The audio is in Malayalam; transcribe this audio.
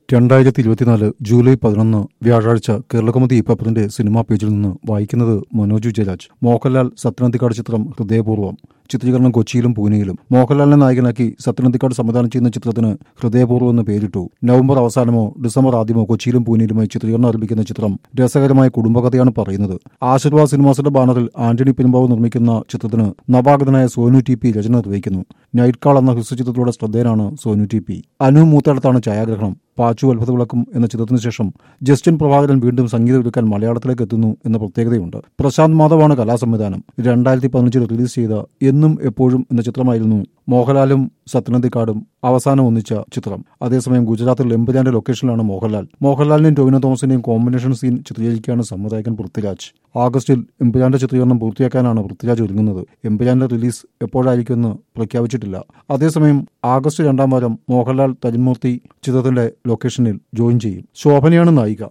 രണ്ടായിരത്തി ഇരുപത്തിനാല് ജൂലൈ പതിനൊന്ന് വ്യാഴാഴ്ച കേരളകൗമുദി പേപ്പറിന്റെ സിനിമാ പേജിൽ നിന്ന് വായിക്കുന്നത് മനോജ് ജയരാജ് മോഹൻലാൽ സത്യനന്ദിക്കാട് ചിത്രം ഹൃദയപൂർവ്വം ചിത്രീകരണം കൊച്ചിയിലും പൂനെയിലും മോഹൻലാലിനെ നായകനാക്കി സത്യനന്ദിക്കാട് സംവിധാനം ചെയ്യുന്ന ചിത്രത്തിന് ഹൃദയപൂർവ്വം എന്ന് പേരിട്ടു നവംബർ അവസാനമോ ഡിസംബർ ആദ്യമോ കൊച്ചിയിലും പൂനെയിലുമായി ചിത്രീകരണം ആരംഭിക്കുന്ന ചിത്രം രസകരമായ കുടുംബകഥയാണ് പറയുന്നത് ആശീർവാദ് സിനിമാസിന്റെ ബാനറിൽ ആന്റണി പെരുമ്പാവ് നിർമ്മിക്കുന്ന ചിത്രത്തിന് നവാഗതനായ സോനു ടി പി രചന നിർവഹിക്കുന്നു നൈറ്റ് കാൾ എന്ന ഹ്രസ്വചിത്രത്തിലൂടെ ശ്രദ്ധേയനാണ് സോനു ടി പി അനു മൂത്തടത്താണ് ഛായാഗ്രഹണം പാച്ചു അത്ഭുത വിളക്കും എന്ന ചിത്രത്തിന് ശേഷം ജസ്റ്റിൻ പ്രഭാകരൻ വീണ്ടും സംഗീതം ഒരുക്കാൻ മലയാളത്തിലേക്ക് എത്തുന്നു എന്ന പ്രത്യേകതയുണ്ട് പ്രശാന്ത് മാധവാണ് കലാസംവിധാനം രണ്ടായിരത്തി പതിനഞ്ചിൽ റിലീസ് ചെയ്ത എന്നും എപ്പോഴും എന്ന ചിത്രമായിരുന്നു മോഹൻലാലും സത്യനന്ദിക്കാടും അവസാനം ഒന്നിച്ച ചിത്രം അതേസമയം ഗുജറാത്തിൽ എമ്പുരാന്റെ ലൊക്കേഷനിലാണ് മോഹൻലാൽ മോഹൻലാലിന്റെയും ടോവിനോ തോമസിന്റെയും കോമ്പിനേഷൻ സീൻ ചിത്രീകരിക്കുകയാണ് സംവിധായകൻ പൃഥ്വിരാജ് ആഗസ്റ്റിൽ എമ്പുരാന്റെ ചിത്രീകരണം പൂർത്തിയാക്കാനാണ് പൃഥ്വിരാജ് ഒരുങ്ങുന്നത് എമ്പുരാന്റെ റിലീസ് എപ്പോഴായിരിക്കുമെന്ന് പ്രഖ്യാപിച്ചിട്ടില്ല അതേസമയം ആഗസ്റ്റ് രണ്ടാം വാരം മോഹൻലാൽ തരിമൂർത്തി ചിത്രത്തിന്റെ ലൊക്കേഷനിൽ ജോയിൻ ചെയ്യും ശോഭനയാണ് നായിക